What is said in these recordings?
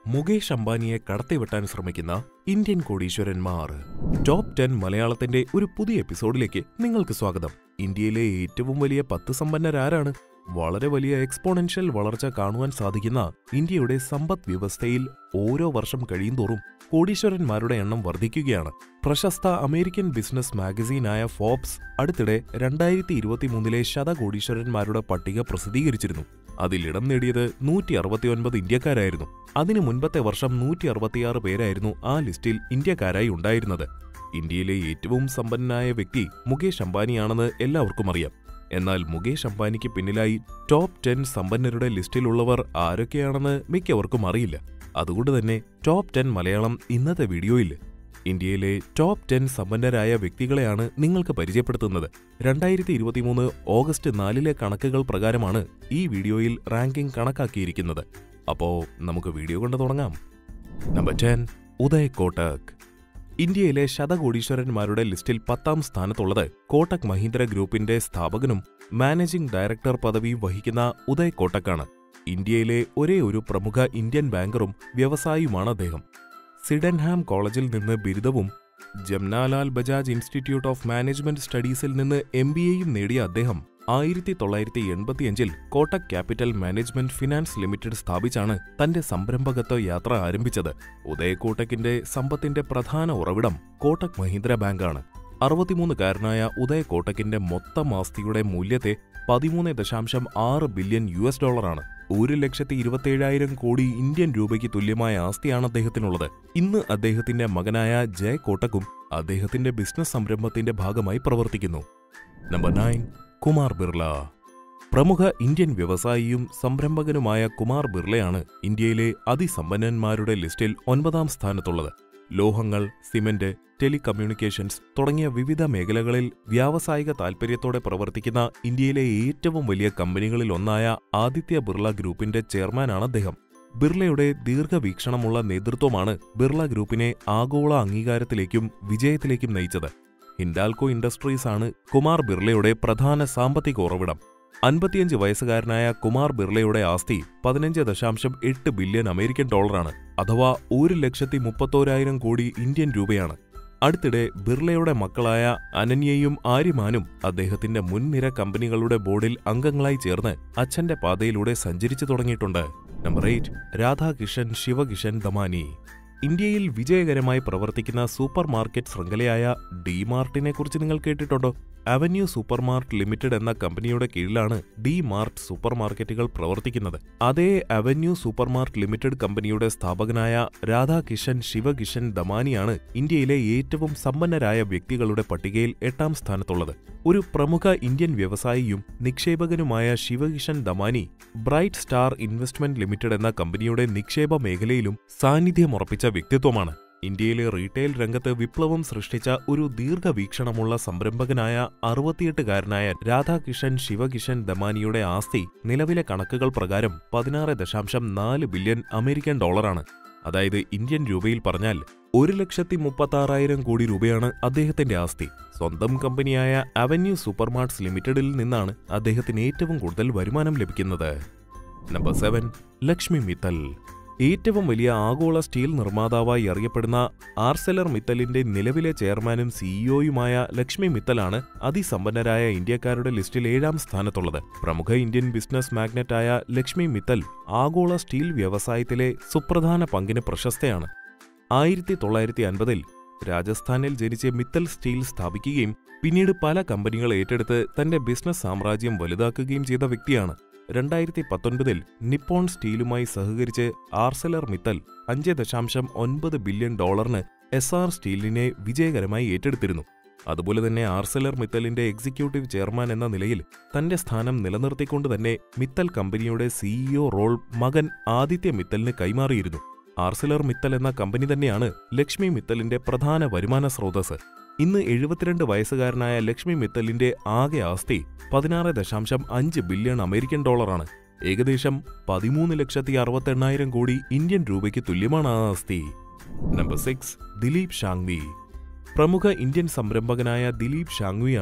മുകേഷ് അംബാനിയെ കടത്തിവെട്ടാൻ ശ്രമിക്കുന്ന Indian കോടീശ്വരന്മാർ top ten മലയാളത്തിന്റെ ഒരു പുതിയ എപ്പിസോഡിലേക്ക് നിങ്ങൾക്ക് സ്വാഗതം ഇന്ത്യയിലെ ഏറ്റവും വലിയ പത്ത് സമ്പന്നരാരാണ് വളരെ വലിയ എക്സ്പോണൻഷ്യൽ വളർച്ച കാണുവാൻ സാധിക്കുന്ന ഇന്ത്യയുടെ സമ്പദ് വ്യവസ്ഥയിൽ ഓരോ വർഷം കഴിയുന്തോറും കോടീശ്വരന്മാരുടെ എണ്ണം വർദ്ധിക്കുകയാണ് പ്രശസ്ത അമേരിക്കൻ ബിസിനസ് മാഗസീനായ ഫോബ്സ് അടുത്തിടെ രണ്ടായിരത്തി ഇരുപത്തിമൂന്നിലെ ശതകോടീശ്വരന്മാരുടെ പട്ടിക പ്രസിദ്ധീകരിച്ചിരുന്നു അതിൽ ഇടം നേടിയത് നൂറ്റി അറുപത്തിയൊൻപത് ഇന്ത്യക്കാരായിരുന്നു അതിനു മുൻപത്തെ വർഷം നൂറ്റി അറുപത്തിയാറ് പേരായിരുന്നു ആ ലിസ്റ്റിൽ ഇന്ത്യക്കാരായി ഉണ്ടായിരുന്നത് ഇന്ത്യയിലെ ഏറ്റവും സമ്പന്നനായ വ്യക്തി മുകേഷ് അംബാനിയാണെന്ന് എല്ലാവർക്കും അറിയാം എന്നാൽ മുകേഷ് അംബാനിക്ക് പിന്നിലായി ടോപ്പ് ടെൻ സമ്പന്നരുടെ ലിസ്റ്റിലുള്ളവർ ആരൊക്കെയാണെന്ന് മിക്കവർക്കും അറിയില്ല അതുകൊണ്ട് തന്നെ ടോപ്പ് ടെൻ മലയാളം ഇന്നത്തെ വീഡിയോയിൽ ഇന്ത്യയിലെ ടോപ്പ് ടെൻ സമ്പന്നരായ വ്യക്തികളെയാണ് നിങ്ങൾക്ക് പരിചയപ്പെടുത്തുന്നത് രണ്ടായിരത്തി ഇരുപത്തിമൂന്ന് ഓഗസ്റ്റ് നാലിലെ കണക്കുകൾ പ്രകാരമാണ് ഈ വീഡിയോയിൽ റാങ്കിംഗ് കണക്കാക്കിയിരിക്കുന്നത് അപ്പോ നമുക്ക് വീഡിയോ കൊണ്ട് തുടങ്ങാം നമ്പർ ടെൻ ഉദയ് കോട്ടക് ഇന്ത്യയിലെ ശതകോടീശ്വരന്മാരുടെ ലിസ്റ്റിൽ പത്താം സ്ഥാനത്തുള്ളത് കോട്ടക് മഹീന്ദ്ര ഗ്രൂപ്പിന്റെ സ്ഥാപകനും മാനേജിംഗ് ഡയറക്ടർ പദവി വഹിക്കുന്ന ഉദയ് കോട്ടക്കാണ് ഇന്ത്യയിലെ ഒരേ ഒരു പ്രമുഖ ഇന്ത്യൻ ബാങ്കറും വ്യവസായിയുമാണ് അദ്ദേഹം സിഡൻഹാം കോളേജിൽ നിന്ന് ബിരുദവും Jamnalal Bajaj institute of management സ്റ്റഡീസിൽ നിന്ന് എം ബി എയും നേടിയ അദ്ദേഹം ആയിരത്തി തൊള്ളായിരത്തി എൺപത്തിയഞ്ചിൽ Kotak capital management finance limited സ്ഥാപിച്ചാണ് തന്റെ സംരംഭകത്വ യാത്ര ആരംഭിച്ചത് ഉദയ കോട്ടക്കിന്റെ സമ്പത്തിന്റെ പ്രധാന ഉറവിടം കോട്ടക് മഹീന്ദ്ര ബാങ്കാണ് അറുപത്തിമൂന്നുകാരനായ ഉദയ കോട്ടക്കിന്റെ മൊത്തം ആസ്തിയുടെ മൂല്യത്തെ പതിമൂന്ന് ദശാംശം ആറ് ബില്യൺ യു എസ് ഡോളറാണ് ഒരു ലക്ഷത്തി ഇരുപത്തിയേഴായിരം കോടി ഇന്ത്യൻ രൂപയ്ക്ക് തുല്യമായ ആസ്തിയാണ് അദ്ദേഹത്തിനുള്ളത് ഇന്ന് അദ്ദേഹത്തിന്റെ മകനായ ജയ് കോട്ടക്കും അദ്ദേഹത്തിന്റെ ബിസിനസ് സംരംഭത്തിന്റെ ഭാഗമായി പ്രവർത്തിക്കുന്നു നമ്പർ നയൻ കുമാർ ബിർള പ്രമുഖ ഇന്ത്യൻ വ്യവസായിയും സംരംഭകനുമായ കുമാർ ബിർളയാണ് ഇന്ത്യയിലെ അതിസമ്പന്നന്മാരുടെ ലിസ്റ്റിൽ ഒൻപതാം സ്ഥാനത്തുള്ളത് ലോഹങ്ങൾ സിമന്റ് ടെലികമ്മ്യൂണിക്കേഷൻസ് തുടങ്ങിയ വിവിധ മേഖലകളിൽ വ്യാവസായിക താൽപര്യത്തോടെ പ്രവർത്തിക്കുന്ന ഇന്ത്യയിലെ ഏറ്റവും വലിയ കമ്പനികളിൽ ഒന്നായ ആദിത്യ ബിർള ഗ്രൂപ്പിന്റെ ചെയർമാനാണ് അദ്ദേഹം ബിർളയുടെ ദീർഘവീക്ഷണമുള്ള നേതൃത്വമാണ് ബിർള ഗ്രൂപ്പിനെ ആഗോള അംഗീകാരത്തിലേക്കും വിജയത്തിലേക്കും നയിച്ചത് ഹിൻഡാൽകോ ഇൻഡസ്ട്രീസ് ആണ് കുമാർ ബിർളയുടെ പ്രധാന സാമ്പത്തിക ഉറവിടം അൻപത്തിയഞ്ച് വയസ്സുകാരനായ കുമാർ ബിർളയുടെ ആസ്തി പതിനഞ്ച് ദശാംശം എട്ട് ബില്യൺ അമേരിക്കൻ ഡോളറാണ് അഥവാ ഒരു ലക്ഷത്തി മുപ്പത്തോരായിരം കോടി ഇന്ത്യൻ രൂപയാണ് അടുത്തിടെ ബിർളയുടെ മക്കളായ അനന്യയും ആര്യമാനും അദ്ദേഹത്തിന്റെ മുൻനിര കമ്പനികളുടെ ബോർഡിൽ അംഗങ്ങളായി ചേർന്ന് അച്ഛന്റെ പാതയിലൂടെ സഞ്ചരിച്ചു തുടങ്ങിയിട്ടുണ്ട് നമ്പർ എയ്റ്റ് രാധാകിഷൻ ശിവകിഷൻ ദമാനി ഇന്ത്യയിൽ വിജയകരമായി പ്രവർത്തിക്കുന്ന സൂപ്പർ മാർക്കറ്റ് ശൃംഖലയായ ഡിമാർട്ടിനെ കുറിച്ച് നിങ്ങൾ കേട്ടിട്ടുണ്ടോ അവന്യൂ സൂപ്പർമാർട്ട് ലിമിറ്റഡ് എന്ന കമ്പനിയുടെ കീഴിലാണ് ഡി മാർട്ട് സൂപ്പർ മാർക്കറ്റുകൾ പ്രവർത്തിക്കുന്നത് അതേ അവന്യൂ സൂപ്പർമാർട്ട് ലിമിറ്റഡ് കമ്പനിയുടെ സ്ഥാപകനായ രാധാകിഷൻ ശിവകിഷൻ ദമാനിയാണ് ഇന്ത്യയിലെ ഏറ്റവും സമ്പന്നരായ വ്യക്തികളുടെ പട്ടികയിൽ എട്ടാം സ്ഥാനത്തുള്ളത് ഒരു പ്രമുഖ ഇന്ത്യൻ വ്യവസായിയും നിക്ഷേപകനുമായ Shivkishan Damani bright star investment limited എന്ന കമ്പനിയുടെ നിക്ഷേപ മേഖലയിലും സാന്നിധ്യമുറപ്പിച്ച വ്യക്തിത്വമാണ് ഇന്ത്യയിലെ റീറ്റെയിൽ രംഗത്ത് വിപ്ലവം സൃഷ്ടിച്ച ഒരു ദീർഘവീക്ഷണമുള്ള സംരംഭകനായ അറുപത്തിയെട്ടുകാരനായ രാധാകിഷൻ ശിവകിഷൻ ദമാനിയുടെ ആസ്തി നിലവിലെ കണക്കുകൾ പ്രകാരം പതിനാറ് ദശാംശം നാല് ബില്യൺ അമേരിക്കൻ ഡോളറാണ് അതായത് ഇന്ത്യൻ രൂപയിൽ പറഞ്ഞാൽ ഒരു ലക്ഷത്തി മുപ്പത്താറായിരം കോടി രൂപയാണ് അദ്ദേഹത്തിന്റെ ആസ്തി സ്വന്തം കമ്പനിയായ അവന്യൂ സൂപ്പർമാർട്ട്സ് ലിമിറ്റഡിൽ നിന്നാണ് അദ്ദേഹത്തിന് ഏറ്റവും കൂടുതൽ വരുമാനം ലഭിക്കുന്നത് നമ്പർ സെവൻ ലക്ഷ്മി മിത്തൽ ഏറ്റവും വലിയ ആഗോള സ്റ്റീൽ നിർമ്മാതാവായി അറിയപ്പെടുന്ന ആർസെലർ മിത്തലിന്റെ നിലവിലെ ചെയർമാനും സിഇഒയുമായ ലക്ഷ്മി മിത്തലാണ് അതിസമ്പന്നരായ ഇന്ത്യക്കാരുടെ ലിസ്റ്റിൽ ഏഴാം സ്ഥാനത്തുള്ളത് പ്രമുഖ ഇന്ത്യൻ ബിസിനസ് മാഗ്നറ്റായ ലക്ഷ്മി മിത്തൽ ആഗോള സ്റ്റീൽ വ്യവസായത്തിലെ സുപ്രധാന പങ്കിന് പ്രശസ്തയാണ് ആയിരത്തി തൊള്ളായിരത്തി അൻപതിൽ രാജസ്ഥാനിൽ ജനിച്ച് മിത്തൽ സ്റ്റീൽ സ്ഥാപിക്കുകയും പിന്നീട് പല കമ്പനികൾ ഏറ്റെടുത്ത് തന്റെ ബിസിനസ് സാമ്രാജ്യം വലുതാക്കുകയും ചെയ്ത വ്യക്തിയാണ് രണ്ടായിരത്തി പത്തൊൻപതിൽ നിപ്പോൺ സ്റ്റീലുമായി സഹകരിച്ച് ആർസെലർ മിത്തൽ അഞ്ച് ദശാംശം ഒൻപത് ബില്യൺ ഡോളറിന് എസ് ആർ സ്റ്റീലിനെ വിജയകരമായി ഏറ്റെടുത്തിരുന്നു അതുപോലെ തന്നെ ആർസെലർ മിത്തലിന്റെ എക്സിക്യൂട്ടീവ് ചെയർമാൻ എന്ന നിലയിൽ തന്റെ സ്ഥാനം നിലനിർത്തിക്കൊണ്ട് തന്നെ മിത്തൽ കമ്പനിയുടെ സിഇഒ റോൾ മകൻ ആദിത്യ മിത്തലിന് കൈമാറിയിരുന്നു ആർസെലർ മിത്തൽ എന്ന കമ്പനി തന്നെയാണ് ലക്ഷ്മി മിത്തലിന്റെ പ്രധാന വരുമാന സ്രോതസ് ഇന്ന് എഴുപത്തിരണ്ട് വയസ്സുകാരനായ ലക്ഷ്മി മിത്തലിന്റെ ആകെ ആസ്തി പതിനാറ് ദശാംശം അഞ്ച് ബില്യൺ അമേരിക്കൻ ഡോളറാണ് ഏകദേശം പതിമൂന്ന് ലക്ഷത്തി അറുപത്തെണ്ണായിരം കോടി ഇന്ത്യൻ രൂപയ്ക്ക് തുല്യമാണ് ആ ആസ്തി നമ്പർ സിക്സ് ദിലീപ് ഷാങ്വി പ്രമുഖ ഇന്ത്യൻ സംരംഭകനായ ദിലീപ് ഷാങ്വിയാണ്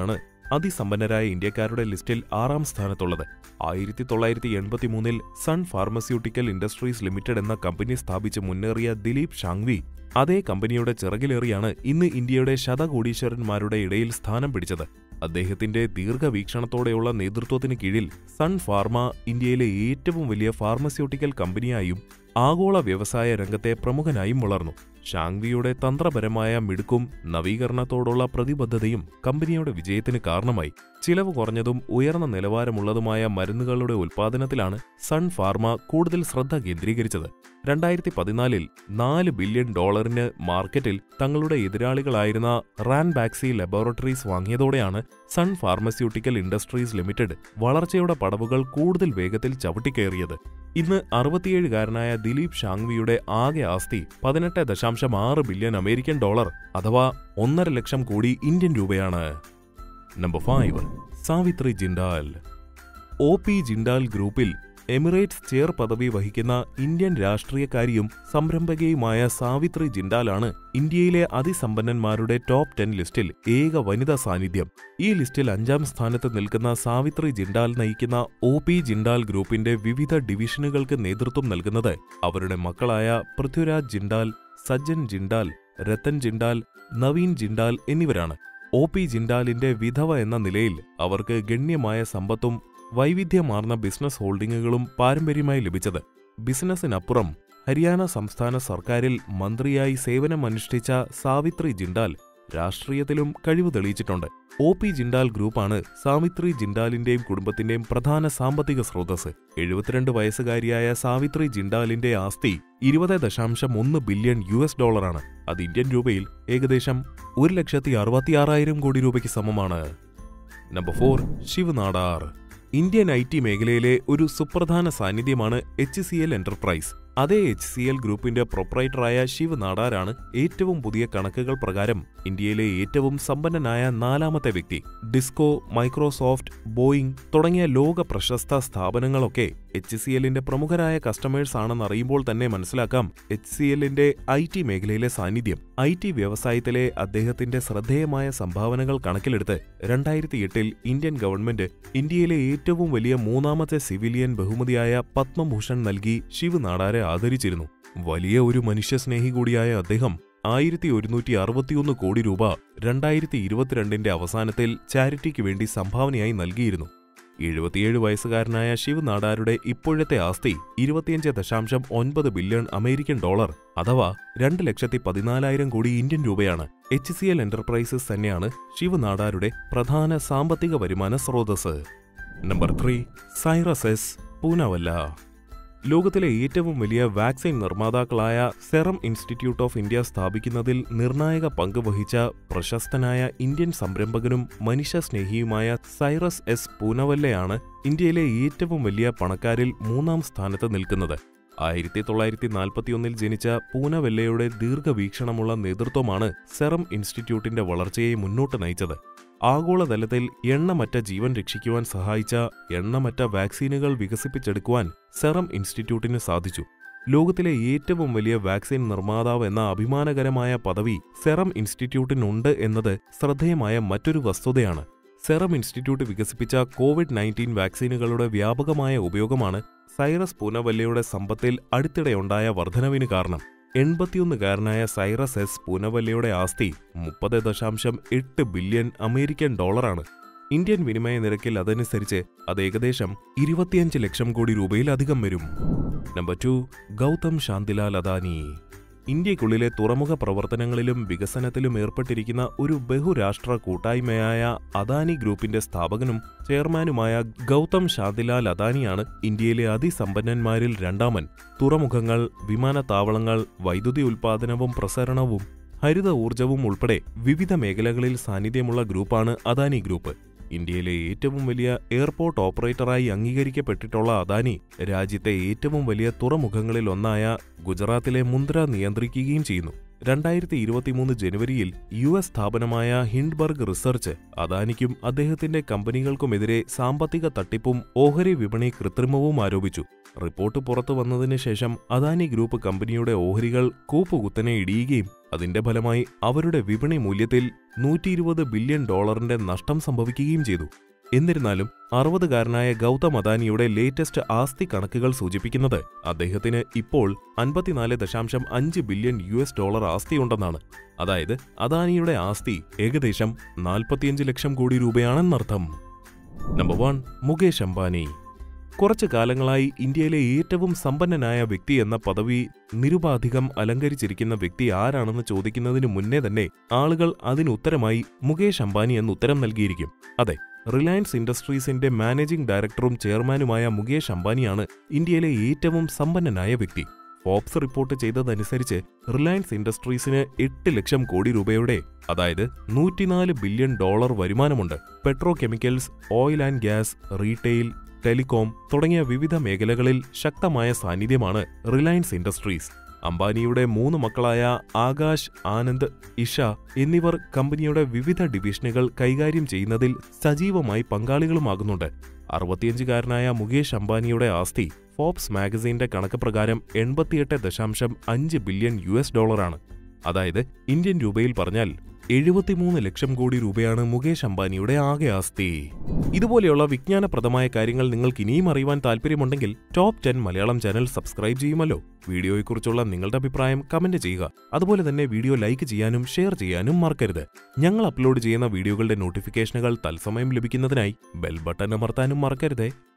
അതിസമ്പന്നരായ ഇന്ത്യക്കാരുടെ ലിസ്റ്റിൽ ആറാം സ്ഥാനത്തുള്ളത് ആയിരത്തി തൊള്ളായിരത്തി എൺപത്തിമൂന്നിൽ സൺ ഫാർമസ്യൂട്ടിക്കൽ ഇൻഡസ്ട്രീസ് ലിമിറ്റഡ് എന്ന കമ്പനി സ്ഥാപിച്ച് മുന്നേറിയ ദിലീപ് ഷാങ്വി അതേ കമ്പനിയുടെ ചിറകിലേറിയാണ് ഇന്ന് ഇന്ത്യയുടെ ശതകോടീശ്വരന്മാരുടെ ഇടയിൽ സ്ഥാനം പിടിച്ചത് അദ്ദേഹത്തിന്റെ ദീർഘവീക്ഷണത്തോടെയുള്ള നേതൃത്വത്തിന് കീഴിൽ സൺ ഫാർമ ഇന്ത്യയിലെ ഏറ്റവും വലിയ ഫാർമസ്യൂട്ടിക്കൽ കമ്പനിയായും ആഗോള വ്യവസായ രംഗത്തെ പ്രമുഖനായും വളർന്നു ഷാങ്വിയുടെ തന്ത്രപരമായ മിടുക്കും നവീകരണത്തോടുള്ള പ്രതിബദ്ധതയും കമ്പനിയുടെ വിജയത്തിന് കാരണമായി ചിലവ് കുറഞ്ഞതും ഉയർന്ന നിലവാരമുള്ളതുമായ മരുന്നുകളുടെ ഉൽപ്പാദനത്തിലാണ് സൺ ഫാർമ കൂടുതൽ ശ്രദ്ധ കേന്ദ്രീകരിച്ചത് രണ്ടായിരത്തി പതിനാലിൽ നാല് ബില്യൺ ഡോളറിന് മാർക്കറ്റിൽ തങ്ങളുടെ എതിരാളികളായിരുന്ന റാൻബാക്സി ലബോറട്ടറീസ് വാങ്ങിയതോടെയാണ് സൺ ഫാർമസ്യൂട്ടിക്കൽ ഇൻഡസ്ട്രീസ് ലിമിറ്റഡ് വളർച്ചയുടെ പടവുകൾ കൂടുതൽ വേഗത്തിൽ ചവിട്ടിക്കയറിയത് ഇന്ന് അറുപത്തിയേഴുകാരനായ ദിലീപ് ഷാങ്വിയുടെ ആകെ ആസ്തി പതിനെട്ട് ദശാംശം ആറ് ബില്യൺ അമേരിക്കൻ ഡോളർ അഥവാ ഒന്നര ലക്ഷം കോടി ഇന്ത്യൻ രൂപയാണ് number five Savitri Jindal O P Jindal ഗ്രൂപ്പിൽ എമിറേറ്റ്സ് ചെയർ പദവി വഹിക്കുന്ന ഇന്ത്യൻ രാഷ്ട്രീയക്കാരിയും സംരംഭകയുമായ സാവിത്രി ജിൻഡാലാണ് ഇന്ത്യയിലെ അതിസമ്പന്നന്മാരുടെ ടോപ്പ് ടെൻ ലിസ്റ്റിൽ ഏക വനിതാ സാന്നിധ്യം ഈ ലിസ്റ്റിൽ അഞ്ചാം സ്ഥാനത്ത് നിൽക്കുന്ന സാവിത്രി ജിൻഡാൽ നയിക്കുന്ന ഒ പി ജിൻഡാൽ ഗ്രൂപ്പിന്റെ വിവിധ ഡിവിഷനുകൾക്ക് നേതൃത്വം നൽകുന്നത് അവരുടെ മക്കളായ പൃഥ്വിരാജ് ജിൻഡാൽ സജ്ജൻ ജിൻഡാൽ രത്തൻ ജിൻഡാൽ നവീൻ ജിൻഡാൽ എന്നിവരാണ് ഒ പി ജിൻഡാലിന്റെ വിധവ എന്ന നിലയിൽ അവർക്ക് ഗണ്യമായ സമ്പത്തും വൈവിധ്യമാർന്ന ബിസിനസ് ഹോൾഡിംഗുകളും പാരമ്പര്യമായി ലഭിച്ചത് ബിസിനസ്സിനപ്പുറം ഹരിയാന സംസ്ഥാന സർക്കാരിൽ മന്ത്രിയായി സേവനമനുഷ്ഠിച്ച സാവിത്രി ജിൻഡാൽ രാഷ്ട്രീയത്തിലും കഴിവ് തെളിയിച്ചിട്ടുണ്ട് ഒ പി ജിൻഡാൽ ഗ്രൂപ്പാണ് സാവിത്രി ജിൻഡാലിന്റെയും കുടുംബത്തിന്റെയും പ്രധാന സാമ്പത്തിക സ്രോതസ് എഴുപത്തിരണ്ട് വയസ്സുകാരിയായ സാവിത്രി ജിൻഡാലിന്റെ ആസ്തി ഇരുപത് ദശാംശം ഒന്ന് ബില്യൺ യു എസ് ഡോളറാണ് അത് ഇന്ത്യൻ രൂപയിൽ ഏകദേശം ഒരു ലക്ഷത്തി അറുപത്തിയാറായിരം കോടി രൂപയ്ക്ക് സമമാണ് number four Shiv Nadar Indian I T മേഖലയിലെ ഒരു സുപ്രധാന സാന്നിധ്യമാണ് എച്ച് സി എൽ എന്റർപ്രൈസ് അതേ എച്ച് സി എൽ ഗ്രൂപ്പിന്റെ പ്രൊപ്പറേറ്ററായ ശിവ് നാടാരാണ് ഏറ്റവും പുതിയ കണക്കുകൾ പ്രകാരം ഇന്ത്യയിലെ ഏറ്റവും സമ്പന്നനായ നാലാമത്തെ വ്യക്തി ഡിസ്കോ മൈക്രോസോഫ്റ്റ് ബോയിങ് തുടങ്ങിയ ലോക പ്രശസ്ത സ്ഥാപനങ്ങളൊക്കെ എച്ച് സി എല്ലിന്റെ പ്രമുഖരായ കസ്റ്റമേഴ്സ് ആണെന്നറിയുമ്പോൾ തന്നെ മനസ്സിലാക്കാം എച്ച് സി എല്ലിന്റെ ഐ ടി മേഖലയിലെ സാന്നിധ്യം ഐ ടി വ്യവസായത്തിലെ അദ്ദേഹത്തിന്റെ ശ്രദ്ധേയമായ സംഭാവനകൾ കണക്കിലെടുത്ത് രണ്ടായിരത്തി എട്ടിൽ ഇന്ത്യൻ ഗവൺമെന്റ് ഇന്ത്യയിലെ ഏറ്റവും വലിയ മൂന്നാമത്തെ സിവിലിയൻ ബഹുമതിയായ പത്മഭൂഷൺ നൽകി ശിവ് നാടാരെ ആദരിച്ചിരുന്നു വലിയ ഒരു മനുഷ്യസ്നേഹി കൂടിയായ അദ്ദേഹം ആയിരത്തി ഒരുന്നൂറ്റി അറുപത്തിയൊന്ന് കോടി രൂപ രണ്ടായിരത്തി ഇരുപത്തിരണ്ടിന്റെ അവസാനത്തിൽ ചാരിറ്റിക്ക് വേണ്ടി സംഭാവനയായി നൽകിയിരുന്നു എഴുപത്തിയേഴ് വയസ്സുകാരനായ ശിവ് നാടാരുടെ ഇപ്പോഴത്തെ ആസ്തി ഇരുപത്തിയഞ്ച് ദശാംശം ഒൻപത് ബില്യൺ അമേരിക്കൻ ഡോളർ അഥവാ രണ്ട് ലക്ഷത്തി പതിനാലായിരം കോടി ഇന്ത്യൻ രൂപയാണ് എച്ച് സി എൽ എന്റർപ്രൈസസ് തന്നെയാണ് ശിവ് നാടാരുടെ പ്രധാന സാമ്പത്തിക വരുമാന സ്രോതസ് number three Cyrus S Poonawalla ലോകത്തിലെ ഏറ്റവും വലിയ വാക്സിൻ നിർമ്മാതാക്കളായ സെറം ഇൻസ്റ്റിറ്റ്യൂട്ട് ഓഫ് ഇന്ത്യ സ്ഥാപിക്കുന്നതിൽ നിർണായക പങ്ക് വഹിച്ച പ്രശസ്തനായ ഇന്ത്യൻ സംരംഭകനും മനുഷ്യസ്നേഹിയുമായ സൈറസ് എസ് പൂനവല്ലയാണ് ഇന്ത്യയിലെ ഏറ്റവും വലിയ പണക്കാരിൽ മൂന്നാം സ്ഥാനത്ത് നിൽക്കുന്നത് ആയിരത്തി തൊള്ളായിരത്തി നാൽപ്പത്തിയൊന്നിൽ ജനിച്ച പൂനവെല്ലയുടെ ദീർഘവീക്ഷണമുള്ള നേതൃത്വമാണ് സെറം ഇൻസ്റ്റിറ്റ്യൂട്ടിന്റെ വളർച്ചയെ മുന്നോട്ട് നയിച്ചത് ആഗോളതലത്തിൽ എണ്ണമറ്റ ജീവൻ രക്ഷിക്കുവാൻ സഹായിച്ച എണ്ണമറ്റ വാക്സിനുകൾ വികസിപ്പിച്ചെടുക്കുവാൻ സെറം ഇൻസ്റ്റിറ്റ്യൂട്ടിന് സാധിച്ചു ലോകത്തിലെ ഏറ്റവും വലിയ വാക്സിൻ നിർമ്മാതാവ് എന്ന അഭിമാനകരമായ പദവി സെറം ഇൻസ്റ്റിറ്റ്യൂട്ടിനുണ്ട് എന്നത് ശ്രദ്ധേയമായ മറ്റൊരു വസ്തുതയാണ് സെറം ഇൻസ്റ്റിറ്റ്യൂട്ട് വികസിപ്പിച്ച കോവിഡ് നയൻറ്റീൻ വാക്സിനുകളുടെ വ്യാപകമായ ഉപയോഗമാണ് സൈറസ് പൂനവല്ലയുടെ സമ്പത്തിൽ അടുത്തിടെയുണ്ടായ വർധനവിന് കാരണം എൺപത്തിയൊന്നുകാരനായ സൈറസ് എസ് പൂനവല്ലയുടെ ആസ്തി മുപ്പത് ദശാംശം എട്ട് ബില്യൺ അമേരിക്കൻ ഡോളറാണ് ഇന്ത്യൻ വിനിമയ നിരക്കിൽ അതനുസരിച്ച് അത് ഏകദേശം ഇരുപത്തിയഞ്ച് ലക്ഷം കോടി രൂപയിലധികം വരും നമ്പർ ടു ഗൗതം ശാന്തിലാൽ അദാനി ഇന്ത്യക്കുള്ളിലെ തുറമുഖ പ്രവർത്തനങ്ങളിലും വികസനത്തിലും ഏർപ്പെട്ടിരിക്കുന്ന ഒരു ബഹുരാഷ്ട്ര കൂട്ടായ്മയായ അദാനി ഗ്രൂപ്പിന്റെ സ്ഥാപകനും ചെയർമാനുമായ ഗൗതം ശാന്തിലാൽ അദാനിയാണ് ഇന്ത്യയിലെ അതിസമ്പന്നന്മാരിൽ രണ്ടാമൻ തുറമുഖങ്ങൾ വിമാനത്താവളങ്ങൾ വൈദ്യുതി ഉൽപ്പാദനവും പ്രസരണവും ഹരിത ഊർജവും ഉൾപ്പെടെ വിവിധ മേഖലകളിൽ സാന്നിധ്യമുള്ള ഗ്രൂപ്പാണ് അദാനി ഗ്രൂപ്പ് ഇന്ത്യയിലെ ഏറ്റവും വലിയ എയർപോർട്ട് ഓപ്പറേറ്ററായി അംഗീകരിക്കപ്പെട്ടിട്ടുള്ള അദാനി രാജ്യത്തെ ഏറ്റവും വലിയ തുറമുഖങ്ങളിൽ ഒന്നായ ഗുജറാത്തിലെ മുന്ദ്ര നിയന്ത്രിക്കുകയും ചെയ്യുന്നു രണ്ടായിരത്തി ഇരുപത്തിമൂന്ന് ജനുവരിയിൽ യു എസ് സ്ഥാപനമായ ഹിൻഡ്ബർഗ് റിസർച്ച് അദാനിക്കും അദ്ദേഹത്തിന്റെ കമ്പനികൾക്കുമെതിരെ സാമ്പത്തിക തട്ടിപ്പും ഓഹരി വിപണി കൃത്രിമവും ആരോപിച്ചു റിപ്പോർട്ട് പുറത്തു വന്നതിന് ശേഷം അദാനി ഗ്രൂപ്പ് കമ്പനിയുടെ ഓഹരികൾ കൂപ്പുകുത്തനെ ഇടിയുകയും അതിന്റെ ഫലമായി അവരുടെ വിപണി മൂല്യത്തിൽ നൂറ്റിയിരുപത് ബില്യൺ ഡോളറിന്റെ നഷ്ടം സംഭവിക്കുകയും ചെയ്തു എന്നിരുന്നാലും അറുപതുകാരനായ ഗൗതം അദാനിയുടെ ലേറ്റസ്റ്റ് ആസ്തി കണക്കുകൾ സൂചിപ്പിക്കുന്നത് അദ്ദേഹത്തിന് ഇപ്പോൾ അൻപത്തിനാല് ദശാംശം അഞ്ച് ബില്യൺ യു എസ് ഡോളർ ആസ്തിയുണ്ടെന്നാണ് അതായത് അദാനിയുടെ ആസ്തി ഏകദേശം നാൽപ്പത്തിയഞ്ച് ലക്ഷം കോടി രൂപയാണെന്നർത്ഥം നമ്പർ വൺ മുകേഷ് അംബാനി കുറച്ചു കാലങ്ങളായി ഇന്ത്യയിലെ ഏറ്റവും സമ്പന്നനായ വ്യക്തി എന്ന പദവി നിരുപാധികം അലങ്കരിച്ചിരിക്കുന്ന വ്യക്തി ആരാണെന്ന് ചോദിക്കുന്നതിന് മുന്നേ തന്നെ ആളുകൾ അതിനുത്തരമായി മുകേഷ് അംബാനി എന്ന് ഉത്തരം നൽകിയിരിക്കും അതെ റിലയൻസ് ഇൻഡസ്ട്രീസിന്റെ മാനേജിംഗ് ഡയറക്ടറും ചെയർമാനുമായ മുകേഷ് അംബാനിയാണ് ഇന്ത്യയിലെ ഏറ്റവും സമ്പന്നനായ വ്യക്തി ഫോബ്സ് റിപ്പോർട്ട് ചെയ്തതനുസരിച്ച് റിലയൻസ് ഇൻഡസ്ട്രീസിന് എട്ട് ലക്ഷം കോടി രൂപയുടെ അതായത് നൂറ്റിനാല് ബില്യൺ ഡോളർ വരുമാനമുണ്ട് petrochemicals oil and gas retail telecom തുടങ്ങിയ വിവിധ മേഖലകളിൽ ശക്തമായ സാന്നിധ്യമാണ് റിലയൻസ് ഇൻഡസ്ട്രീസ് അംബാനിയുടെ മൂന്ന് മക്കളായ ആകാശ് ആനന്ദ് ഇഷ എന്നിവർ കമ്പനിയുടെ വിവിധ ഡിവിഷനുകൾ കൈകാര്യം ചെയ്യുന്നതിൽ സജീവമായി പങ്കാളികളുമാകുന്നുണ്ട് അറുപത്തിയഞ്ചുകാരനായ മുകേഷ് അംബാനിയുടെ ആസ്തി ഫോബ്സ് മാഗസീന്റെ കണക്ക് പ്രകാരം എൺപത്തിയെട്ട് ദശാംശം അഞ്ച് ബില്യൺ യു എസ് ഡോളറാണ് അതായത് ഇന്ത്യൻ രൂപയിൽ പറഞ്ഞാൽ എഴുപത്തിമൂന്ന് ലക്ഷം കോടി രൂപയാണ് മുകേഷ് അംബാനിയുടെ ആകെ ആസ്തി ഇതുപോലെയുള്ള വിജ്ഞാനപ്രദമായ കാര്യങ്ങൾ നിങ്ങൾക്ക് ഇനിയും അറിയുവാൻ താല്പര്യമുണ്ടെങ്കിൽ top ten Malayalam channel subscribe ചെയ്യുമല്ലോ വീഡിയോയെക്കുറിച്ചുള്ള നിങ്ങളുടെ അഭിപ്രായം കമന്റ് ചെയ്യുക അതുപോലെ തന്നെ വീഡിയോ ലൈക്ക് ചെയ്യാനും ഷെയർ ചെയ്യാനും മറക്കരുത് ഞങ്ങൾ അപ്ലോഡ് ചെയ്യുന്ന വീഡിയോകളുടെ നോട്ടിഫിക്കേഷനുകൾ തത്സമയം ലഭിക്കുന്നതിനായി ബെൽ ബട്ടൺ അമർത്താനും മറക്കരുതേ